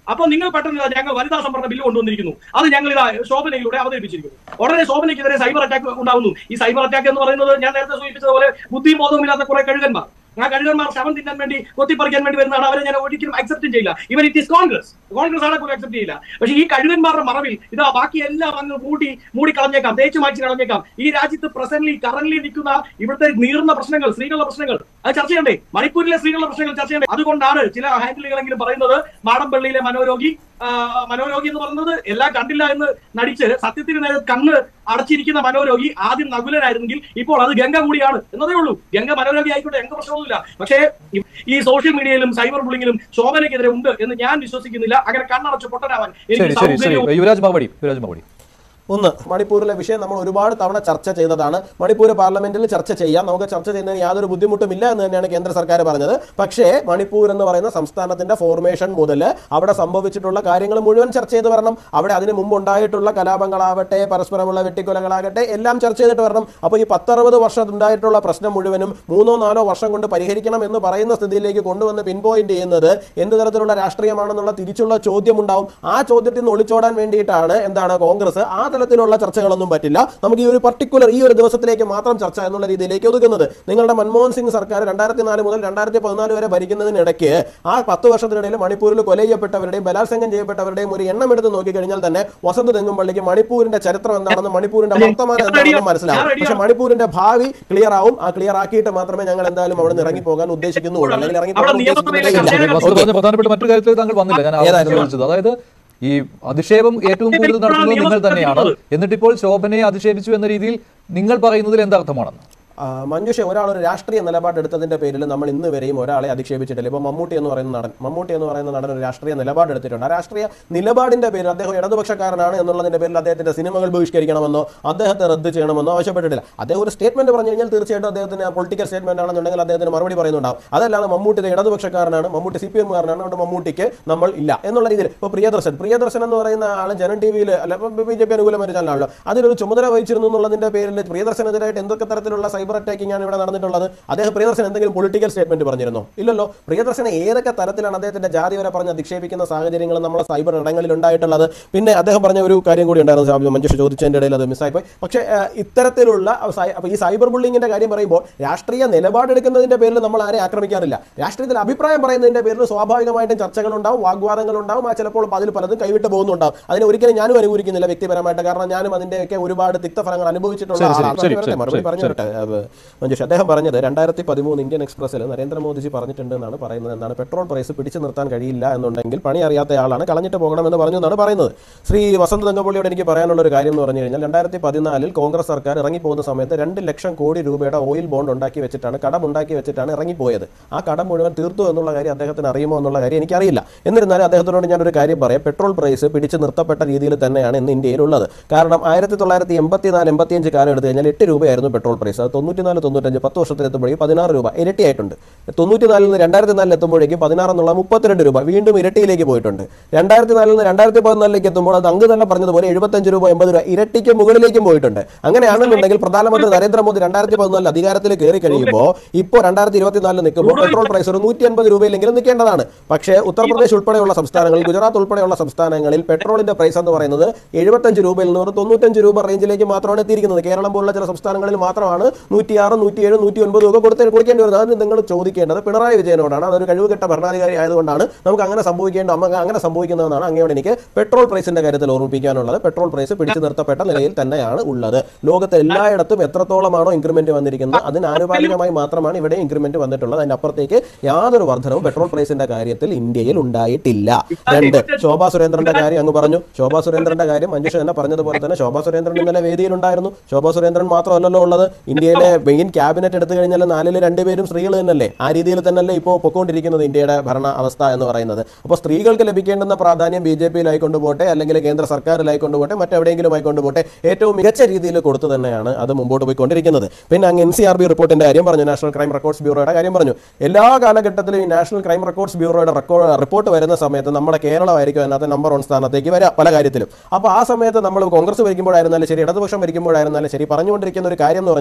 അപ്പൊ നിങ്ങൾ പെട്ടെന്ന് ഇതാ ഞങ്ങൾ വനിതാ സംവരണ ബില്ല് കൊണ്ടുവന്നിരിക്കുന്നു അത് ഞങ്ങൾ ഇതാ ശോഭനയിലൂടെ അവതരിപ്പിച്ചിരിക്കുന്നു ഉടനെ ശോഭനയ്ക്കെതിരെ സൈബർ അറ്റാക്ക് ഉണ്ടാവുന്നു ഈ സൈബർ അറ്റാക്ക് എന്ന് പറയുന്നത് ഞാൻ നേരത്തെ സൂചിപ്പിച്ചതുപോലെ ബുദ്ധിയും ബോധവുമില്ലാത്ത കുറെ കഴുകന്മാർ ആ കഴുകന്മാർ ശവം തിന്നാൻ വേണ്ടി കൊത്തിപ്പറിക്കാൻ വേണ്ടി വരുന്നതാണ് അവരെ ഞാൻ ഒരിക്കലും അക്സെപ്റ്റ് ചെയ്യില്ല ഇവൻ ഇറ്റ് ഇസ് കോൺഗ്രസ് കോൺഗ്രസ് ആണ് പോലും അക്സെപ്റ്റ് ചെയ്യില്ല പക്ഷേ ഈ കഴുകന്മാരുടെ മറവിൽ ഇതാ ബാക്കി എല്ലാം അങ്ങ് മൂടി മൂടി കളഞ്ഞേക്കാം തേച്ച് മാറ്റി കളഞ്ഞേക്കാം ഈ രാജ്യത്ത് പ്രസന്റ്ലി കറന്റ് നിൽക്കുന്ന ഇവിടുത്തെ നീറുന്ന പ്രശ്നങ്ങൾ സ്ത്രീകളുടെ പ്രശ്നങ്ങൾ അത് ചർച്ച ചെയ്യണ്ടേ മണിപ്പൂരിലെ സ്ത്രീകളുടെ പ്രശ്നങ്ങൾ ചർച്ച ചെയ്യണ്ടേ അതുകൊണ്ടാണ് ചില ഹാൻഡിലുകളെങ്കിലും പറയുന്നത് മാടമ്പള്ളിയിലെ മനോരോഗി ആ, മനോരോഗി എന്ന് പറയുന്നത് എല്ലാം കണ്ടില്ല എന്ന് നടിച്ച് സത്യത്തിന് നേരെ കണ്ണ് അടച്ചിരിക്കുന്ന മനോരോഗി ആദ്യം നകുലനായിരുന്നെങ്കിൽ ഇപ്പോൾ അത് ഗംഗ കൂടിയാണ് എന്നതേ ഉള്ളൂ ഗംഗ മനോരോഗി ആയിക്കോട്ടെ ഞങ്ങൾക്ക് പ്രശ്നമൊന്നുമില്ല പക്ഷേ ഈ- ഈ സോഷ്യൽ മീഡിയയിലും സൈബർ ബുള്ളിങ്ങിലും ശോഭനയ്ക്കെതിരെ ഉണ്ട് എന്ന് ഞാൻ വിശ്വസിക്കുന്നില്ല അങ്ങനെ കണ്ണടച്ച് പൊട്ടനാവാൻ ശരി എനിക്ക് ശരി ശരി സൗകര്യവും യുവരാജ് മറുപടി യുവരാജ് മറുപടി ഒന്ന് മണിപ്പൂരിലെ വിഷയം നമ്മൾ ഒരുപാട് തവണ ചർച്ച ചെയ്തതാണ് മണിപ്പൂർ പാർലമെന്റിൽ ചർച്ച ചെയ്യാം നമുക്ക് ചർച്ച ചെയ്യുന്നതിന് യാതൊരു ബുദ്ധിമുട്ടും ഇല്ല എന്ന് തന്നെയാണ് കേന്ദ്ര സർക്കാർ പറഞ്ഞത് പക്ഷേ മണിപ്പൂർ എന്ന് പറയുന്ന സംസ്ഥാനത്തിന്റെ ഫോർമേഷൻ മുതൽ അവിടെ സംഭവിച്ചിട്ടുള്ള കാര്യങ്ങൾ മുഴുവൻ ചർച്ച ചെയ്ത് വരണം അവിടെ അതിന് മുമ്പ് ഉണ്ടായിട്ടുള്ള കലാപങ്ങളാവട്ടെ പരസ്പരമുള്ള വെട്ടിക്കൊലകളാകട്ടെ എല്ലാം ചർച്ച ചെയ്തിട്ട് വരണം അപ്പോൾ ഈ പത്തറുപത് വർഷം ഉണ്ടായിട്ടുള്ള പ്രശ്നം മുഴുവനും മൂന്നോ നാലോ വർഷം കൊണ്ട് പരിഹരിക്കണം എന്ന് പറയുന്ന സ്ഥിതിയിലേക്ക് കൊണ്ടുവന്ന് പിൻ പോയിന്റ് ചെയ്യുന്നത് എന്ത് തരത്തിലുള്ള രാഷ്ട്രീയമാണെന്നുള്ള തിരിച്ചുള്ള ചോദ്യം ഉണ്ടാവും ആ ചോദ്യത്തിൽ നിന്ന് ഒളിച്ചോടാൻ വേണ്ടിയിട്ടാണ് എന്താണ് കോൺഗ്രസ് ആ തലത്തിലുള്ള ചർച്ചകളൊന്നും പറ്റില്ല നമുക്ക് ഈ ഒരു പർട്ടിക്കുലർ ഈ ഒരു ദിവസത്തിലേക്ക് മാത്രം ചർച്ച എന്നുള്ള രീതിയിലേക്ക് ഒതുക്കുന്നത് നിങ്ങളുടെ മൻമോഹൻ സിംഗ് സർക്കാർ രണ്ടായിരത്തി നാല് മുതൽ രണ്ടായിരത്തി പതിനാല് വരെ ഭരിക്കുന്നതിനിടയ്ക്ക് ആ പത്ത് വർഷത്തിനിടയിൽ മണിപ്പൂരിൽ കൊല ചെയ്യപ്പെട്ടവരുടെയും ബലാത്സംഗം ചെയ്യപ്പെട്ടവരുടെയും ഒരു എണ്ണം എടുത്ത് നോക്കിക്കഴിഞ്ഞാൽ തന്നെ വസന്ത് തെങ്ങുംപള്ളിക്ക് മണിപ്പൂരിന്റെ ചരിത്രം എന്താണെന്നും മണിപ്പൂരിന്റെ വർത്തമാനം എന്താണെന്നും മനസ്സിലാവും പക്ഷെ മണിപ്പൂരിന്റെ ഭാവി ക്ലിയർ ആവും ആ ക്ലിയർ ആക്കിയിട്ട് മാത്രമേ ഞങ്ങൾ എന്തായാലും അവിടെ നിന്ന് ഇറങ്ങി പോകാൻ ഉദ്ദേശിക്കുന്നുള്ളൂ അല്ലെങ്കിൽ ഇറങ്ങി പോകാൻ ഉദ്ദേശിക്കുന്നതേ ഇല്ല. ശരി, വസ്തു പറഞ്ഞ പ്രധാനപ്പെട്ട മറ്റൊരു കാര്യത്തിൽ താങ്കൾ വന്നില്ല ഞാൻ ആവർത്തിച്ച് ഏതായിരുന്നു? ചോദിച്ചത് അതായത് ഈ അധിക്ഷേപം ഏറ്റവും കൂടുതൽ നടത്തുന്നത് നിങ്ങൾ തന്നെയാണ് എന്നിട്ടിപ്പോൾ ശോഭനയെ അധിക്ഷേപിച്ചു എന്ന രീതിയിൽ നിങ്ങൾ പറയുന്നതിൽ എന്തർത്ഥമാണെന്ന് ആ, മഞ്ജുഷ ഒരാൾ ഒരു രാഷ്ട്രീയ നിലപാടെടുത്തതിന്റെ പേരിൽ നമ്മൾ ഇന്ന് വരെയും ഒരാളെ അധിക്ഷേപിച്ചിട്ടില്ല ഇപ്പോൾ മമ്മൂട്ടി എന്ന് പറയുന്ന നടൻ മമ്മൂട്ടി എന്ന് പറയുന്ന നടൻ ഒരു രാഷ്ട്രീയ നിലപാടെടുത്തിട്ടുണ്ട് ആ രാഷ്ട്രീയ നിലപാടിന്റെ പേരിൽ അദ്ദേഹം ഇടതുപക്ഷക്കാരനാണ് എന്നുള്ളതിന്റെ പേരിൽ അദ്ദേഹത്തിന്റെ സിനിമകൾ ബഹിഷ്കരിക്കണമെന്നോ അദ്ദേഹത്തെ റദ്ദ് ചെയ്യണമെന്നോ ആവശ്യപ്പെട്ടിട്ടില്ല അദ്ദേഹം ഒരു സ്റ്റേറ്റ്മെന്റ് പറഞ്ഞു കഴിഞ്ഞാൽ തീർച്ചയായിട്ടും അദ്ദേഹത്തിന് പൊളിറ്റിക്കൽ സ്റ്റേറ്റ്മെന്റ് ആണെന്നുണ്ടെങ്കിൽ അദ്ദേഹത്തിന് മറുപടി പറയുന്നുണ്ടാവും അതല്ലാതെ മമ്മൂട്ടി ഇത് ഇടതുപക്ഷക്കാരനാണ് മമ്മൂട്ടി സി പി എമ്മുകാരനാണ് അതുകൊണ്ട് മമ്മൂട്ടിക്ക് നമ്മൾ ഇല്ല എന്നുള്ള രീതിയിൽ ഇപ്പോൾ പ്രിയദർശൻ പ്രിയദർശൻ എന്ന് പറയുന്ന ആൾ ജനൻ ടി വിയിൽ അല്ല ബി ജെ പി അനുകൂലമായ ഒരു ചാനലാണല്ലോ അതിലൊരു ചുമതല വഹിച്ചിരുന്നു എന്നുള്ളതിന്റെ പേരിൽ പ്രിയദർശനെതിരായിട്ട് എന്തൊക്കെ തരത്തിലുള്ള സൈബർ അറ്റാക്കിംഗ് ആണ് ഇവിടെ നടന്നിട്ടുള്ളത് അദ്ദേഹം പ്രിയദർശൻ എന്തെങ്കിലും പൊളിറ്റിക്കൽ സ്റ്റേറ്റ്മെന്റ് പറഞ്ഞിരുന്നോ ഇല്ലല്ലോ പ്രിയദർശനെ ഏതൊക്കെ തരത്തിലാണ് അദ്ദേഹത്തിന്റെ ജാതി വരെ പറഞ്ഞ് അധിക്ഷേപിക്കുന്ന സാഹചര്യങ്ങൾ നമ്മുടെ സൈബർ ഇടങ്ങളിൽ ഉണ്ടായിട്ടുള്ളത് പിന്നെ അദ്ദേഹം പറഞ്ഞ ഒരു കാര്യം കൂടി ഉണ്ടായിരുന്നു സാബു മഞ്ജുഷ ചോദിച്ചതിന്റെ ഇടയിൽ അത് മിസ്സായിപ്പോയി പക്ഷേ ആ, ഇത്തരത്തിലുള്ള സൈ- അപ്പൊ ഈ സൈബർ ബുള്ളിങ്ങിന്റെ കാര്യം പറയുമ്പോൾ രാഷ്ട്രീയ നിലപാടെടുക്കുന്നതിന്റെ പേരിൽ നമ്മൾ ആരെ ആക്രമിക്കാറില്ല രാഷ്ട്രീയത്തിൽ അഭിപ്രായം പറയുന്നതിന്റെ പേരിൽ സ്വാഭാവികമായിട്ടും ചർച്ചകൾ ഉണ്ടാവും വാഗ്വാദങ്ങൾ ഉണ്ടാവും ആ ചിലപ്പോൾ അതിൽ പലതും കൈവിട്ട് പോകുന്നുണ്ടാവും അതിനെ ഒരിക്കലും ഞാനും അനുകൂലിക്കുന്നില്ല വ്യക്തിപരമായിട്ട് കാരണം ഞാനും അതിന്റെയൊക്കെ ഒരുപാട് തിക്തഫലങ്ങൾ അനുഭവിച്ചിട്ടുള്ള ശരി, ശരി, ആളാണ് ശരി, വരട്ടെ, ശരി, മറുപടി ശരി, പറഞ്ഞു ശരി. വരട്ടെ അത് മഞ്ജുഷ അദ്ദേഹം പറഞ്ഞത് രണ്ടായിരത്തി പതിമൂന്ന് ഇന്ത്യൻ എക്സ്പ്രസിൽ നരേന്ദ്രമോദിജി പറഞ്ഞിട്ടുണ്ട് എന്നാണ് പറയുന്നത് എന്താണ് പെട്രോൾ പ്രൈസ് പിടിച്ചു നിർത്താൻ കഴിയില്ല എന്നുണ്ടെങ്കിൽ പണി അറിയാത്ത ആളാണ് കളഞ്ഞിട്ട് പോകണമെന്ന് പറഞ്ഞു എന്നാണ് പറയുന്നത് ശ്രീ വസന്ത് തങ്കപ്പള്ളിയോട് എനിക്ക് പറയാനുള്ള ഒരു കാര്യം എന്ന് പറഞ്ഞു കഴിഞ്ഞാൽ രണ്ടായിരത്തി പതിനാലിൽ കോൺഗ്രസ് സർക്കാർ ഇറങ്ങിപ്പോകുന്ന സമയത്ത് രണ്ട് ലക്ഷം കോടി രൂപയുടെ ഓയിൽ ബോണ്ട് ഉണ്ടാക്കി വെച്ചിട്ടാണ് കടം ഉണ്ടാക്കി വെച്ചിട്ടാണ് ഇറങ്ങിപ്പോയത് ആ കടം മുഴുവൻ തീർത്തു എന്നുള്ള കാര്യം അദ്ദേഹത്തിന് അറിയുമോ എന്നുള്ള കാര്യം എനിക്കറിയില്ല എന്നിരുന്നാലും അദ്ദേഹത്തിനോട് ഞാനൊരു കാര്യം പറയാം പെട്രോൾ പ്രൈസ് പിടിച്ചു നിർത്തപ്പെട്ട രീതിയിൽ തന്നെയാണ് ഇന്ന് ഇന്ത്യയിലുള്ളത് കാരണം ആയിരത്തി തൊള്ളായിരത്തി എൺപത്തിനാല് എൺപത്തിയഞ്ച് കാലം എടുത്തു കഴിഞ്ഞാൽ എട്ട് രൂപയായിരുന്നു പെട്രോൾ പ്രൈസ് അത് തൊണ്ണൂറ്റിനാല് തൊണ്ണൂറ്റഞ്ച് പത്ത് വർഷത്തിലെത്തുമ്പോഴേക്കും പതിനാറ് രൂപ ഇരട്ടിയായിട്ടുണ്ട് തൊണ്ണൂറ്റിനാലിൽ നിന്ന് രണ്ടായിരത്തി നാലിൽ എത്തുമ്പോഴേക്കും പതിനാറ് എന്നുള്ള മുപ്പത്തിരണ്ട് രൂപ വീണ്ടും ഇരട്ടിയിലേക്ക് പോയിട്ടുണ്ട് രണ്ടായിരത്തി നാലിൽ നിന്ന് രണ്ടായിരത്തി പതിനാലിലേക്ക് എത്തുമ്പോൾ അത് അങ്ങ് തന്നെ പറഞ്ഞതുപോലെ എഴുപത്തഞ്ച് രൂപ എൺപത് രൂപ ഇരട്ടിക്ക് മുകളിലേക്കും പോയിട്ടുണ്ട് അങ്ങനെയാണെന്നുണ്ടെങ്കിൽ പ്രധാനമന്ത്രി നരേന്ദ്രമോദി രണ്ടായിരത്തി പതിനാലിൽ അധികാരത്തിൽ കയറി കഴിയുമ്പോൾ ഇപ്പോൾ രണ്ടായിരത്തി ഇരുപത്തിനാലിൽ നിൽക്കുമ്പോൾ പെട്രോൾ പ്രൈസ് ഒരു നൂറ്റി അൻപത് രൂപയിലെങ്കിലും നിൽക്കേണ്ടതാണ് പക്ഷേ ഉത്തർപ്രദേശ് ഉൾപ്പെടെയുള്ള സംസ്ഥാനങ്ങളിൽ ഗുജറാത്ത് ഉൾപ്പെടെയുള്ള സംസ്ഥാനങ്ങളിൽ പെട്രോളിന്റെ പ്രൈസ് എന്ന് പറയുന്നത് എഴുപത്തഞ്ച് രൂപയിൽ നിന്ന് ഒരു തൊണ്ണൂറ്റഞ്ച് രൂപ റേഞ്ചിലേക്ക് മാത്രമാണ് എത്തിയിരിക്കുന്നത് കേരളം പോലുള്ള ചില സംസ്ഥാനങ്ങളിൽ മാത്രമാണ് നൂറ്റിയാറ് നൂറ്റിയേഴ് നൂറ്റി ഒൻപത് രൂപ കൊടുത്ത് കൊടുക്കേണ്ടി വരുന്നത് അത് നിങ്ങൾ ചോദിക്കേണ്ടത് പിണറായി വിജയനോടാണ് അതൊരു കഴിവുകെട്ട ഭരണാധികാരി ആയതുകൊണ്ടാണ് നമുക്ക് അങ്ങനെ സംഭവിക്കേണ്ട അമ്മ അങ്ങനെ സംഭവിക്കുന്നതെന്നാണ് അങ്ങയോട് എനിക്ക് പെട്രോൾ പ്രൈസിന്റെ കാര്യത്തിൽ ഓർമ്മിപ്പിക്കാനുള്ളത് പെട്രോൾ പ്രൈസ് പിടിച്ചു നിർത്തപ്പെട്ട നിലയിൽ തന്നെയാണ് ഉള്ളത് ലോകത്ത് എല്ലായിടത്തും എത്രത്തോളമാണോ ഇൻക്രിമെന്റ് വന്നിരിക്കുന്നത് അതിന് ആനുപാതികമായി മാത്രമാണ് ഇവിടെ ഇൻക്രിമെന്റ് വന്നിട്ടുള്ളത് അതിന്റെ അപ്പുറത്തേക്ക് യാതൊരു വർധനവും പെട്രോൾ പ്രൈസിന്റെ കാര്യത്തിൽ ഇന്ത്യയിൽ ഉണ്ടായിട്ടില്ല രണ്ട് ശോഭാ സുരേന്ദ്രന്റെ കാര്യം അങ്ങ് പറഞ്ഞു ശോഭാ സുരേന്ദ്രന്റെ കാര്യം മഞ്ജുഷ തന്നെ പറഞ്ഞതുപോലെ തന്നെ ശോഭാ സുരേന്ദ്രൻ ഇന്നലെ വേദിയിലുണ്ടായിരുന്നു ശോഭാ സുരേന്ദ്രൻ മാത്രമല്ലല്ലോ ഉള്ളത് ഇന്ത്യയിലെ മെയിൻ ക്യാബിനറ്റ് എടുത്തു കഴിഞ്ഞാൽ നാലിൽ രണ്ടുപേരും സ്ത്രീകൾ തന്നെയല്ലേ ആ രീതിയിൽ തന്നെയല്ലേ ഇപ്പോൾ പൊക്കോണ്ടിരിക്കുന്നത് ഇന്ത്യയുടെ ഭരണ അവസ്ഥ എന്ന് പറയുന്നത് അപ്പോൾ സ്ത്രീകൾക്ക് ലഭിക്കേണ്ടുന്ന പ്രാധാന്യം ബി ജെ പിയിലായി കൊണ്ടുപോട്ടെ അല്ലെങ്കിൽ കേന്ദ്ര സർക്കാരിലായി കൊണ്ടുപോട്ടെ മറ്റെവിടെയെങ്കിലും ആയി കൊണ്ടുപോട്ടെ ഏറ്റവും മികച്ച രീതിയിൽ കൊടുത്തു തന്നെയാണ് അത് മുമ്പോട്ട് പോയിക്കൊണ്ടിരിക്കുന്നത് പിന്നെ അങ്ങ് എൻ സി ആർ ബി റിപ്പോർട്ടിന്റെ കാര്യം പറഞ്ഞു നാഷണൽ ക്രൈം റെക്കോർഡ്സ് ബ്യൂറോയുടെ കാര്യം പറഞ്ഞു എല്ലാ കാലഘട്ടത്തിലും ഈ നാഷണൽ ക്രൈം റെക്കോർഡ്സ് ബ്യൂറോയുടെ റെക്കോർഡ് റിപ്പോർട്ട് വരുന്ന സമയത്ത് നമ്മുടെ കേരളമായിരിക്കും അതിനകത്ത് നമ്പർ വൺ സ്ഥാനത്തേക്ക് വരാം പല കാര്യത്തിലും അപ്പോൾ ആ സമയത്ത് നമ്മൾ കോൺഗ്രസ് ഭരിക്കുമ്പോഴായിരുന്നാലും ശരി ഇടതുപക്ഷം ഭരിക്കുമ്പോഴായിരുന്നാലും ശരി പറഞ്ഞുകൊണ്ടിരിക്കുന്ന ഒരു കാര്യം എന്ന് പറഞ്ഞു കഴിഞ്ഞാൽ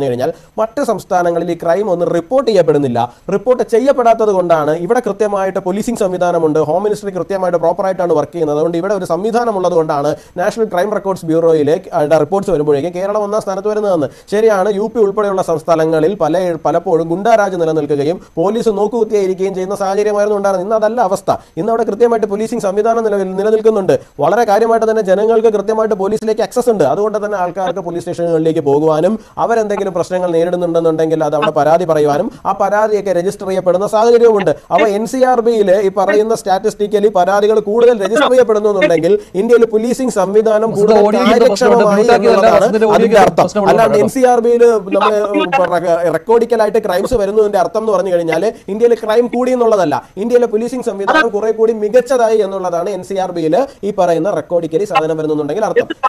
മറ്റ് സംസ്ഥാനങ്ങളിൽ ഈ ക്രൈം ഒന്നും റിപ്പോർട്ട് ചെയ്യപ്പെടുന്നില്ല റിപ്പോർട്ട് ചെയ്യപ്പെടാത്തത് കൊണ്ടാണ് ഇവിടെ കൃത്യമായിട്ട് പോലീസിംഗ് സംവിധാനമുണ്ട് ഹോം മിനിസ്ട്രി കൃത്യമായിട്ട് പ്രോപ്പറായിട്ടാണ് വർക്ക് ചെയ്യുന്നത് അതുകൊണ്ട് ഇവിടെ ഒരു സംവിധാനം ഉള്ളത് കൊണ്ടാണ് നാഷണൽ ക്രൈം റെക്കോർഡ്സ് ബ്യൂറോയിലെ റിപ്പോർട്ട്സ് വരുമ്പോഴേക്കും കേരളം ഒന്നാം സ്ഥാനത്ത് വരുന്നതെന്ന് ശരിയാണ് യു പി ഉൾപ്പെടെയുള്ള സംസ്ഥാനങ്ങളിൽ പല പലപ്പോഴും ഗുണ്ടാരാജ് നിലനിൽക്കുകയും പോലീസ് നോക്കുകുത്തിയായിരിക്കുകയും ചെയ്യുന്ന സാഹചര്യമായിരുന്നു ഉണ്ടായിരുന്നത് ഇന്ന് അതല്ല അവസ്ഥ ഇന്ന് അവിടെ കൃത്യമായിട്ട് പോലീസിംഗ് സംവിധാനം നിലവിൽ നിലനിൽക്കുന്നുണ്ട് വളരെ കാര്യമായിട്ട് തന്നെ ജനങ്ങൾക്ക് കൃത്യമായിട്ട് പോലീസിലേക്ക് ആക്സസ് ഉണ്ട് അതുകൊണ്ട് തന്നെ ആൾക്കാർക്ക് പോലീസ് സ്റ്റേഷനുകളിലേക്ക് പോകുവാനും അവരെന്തെങ്കിലും പ്രശ്നങ്ങൾ നേരിടുന്നുണ്ടെന്നുണ്ടെങ്കിൽ അത് അവിടെ പരാതി പറയുവാനും ആ പരാതിയൊക്കെ രജിസ്റ്റർ ചെയ്യപ്പെടുന്ന സാഹചര്യവുമുണ്ട് അപ്പോൾ എൻ സി ആർ ബിയിൽ ഈ പറയുന്ന സ്റ്റാറ്റിസ്റ്റിക്കലി പരാതികൾ കൂടുതൽ രജിസ്റ്റർ ചെയ്യപ്പെടുന്നു എന്നുണ്ടെങ്കിൽ ഇന്ത്യയിൽ പോലീസിംഗ് സംവിധാനം വസ്തുത കൂടുതൽ ഓഡിയോയുടെ പ്രശ്നമുണ്ട്. കാര്യക്ഷമമായി മ്യൂട്ടാക്കിയതല്ല, എന്നുള്ളതാണ് വസ്തുതയുടെ അതിന്റെ ഓഡിയോയുടെ അർത്ഥം പ്രശ്നമുണ്ട് അല്ലാണ്ട് കേട്ടോ. എൻ സി ആർ ബിയിൽ നമ്മൾ റെക്കോർഡിക്കലായിട്ട് ക്രൈംസ് വരുന്നതിന്റെ അർത്ഥം എന്ന് പറഞ്ഞു കഴിഞ്ഞാൽ ഇന്ത്യയിൽ ക്രൈം കൂടി എന്നുള്ളതല്ല ഇന്ത്യയിലെ പോലീസിംഗ് സംവിധാനം കുറെ കൂടി മികച്ചതായി എന്നുള്ളതാണ് എൻ സി ആർ ബിയിൽ ഈ പറയുന്ന റെക്കോർഡിക്കലി സാധനം വരുന്നുണ്ടെങ്കിൽ അർത്ഥം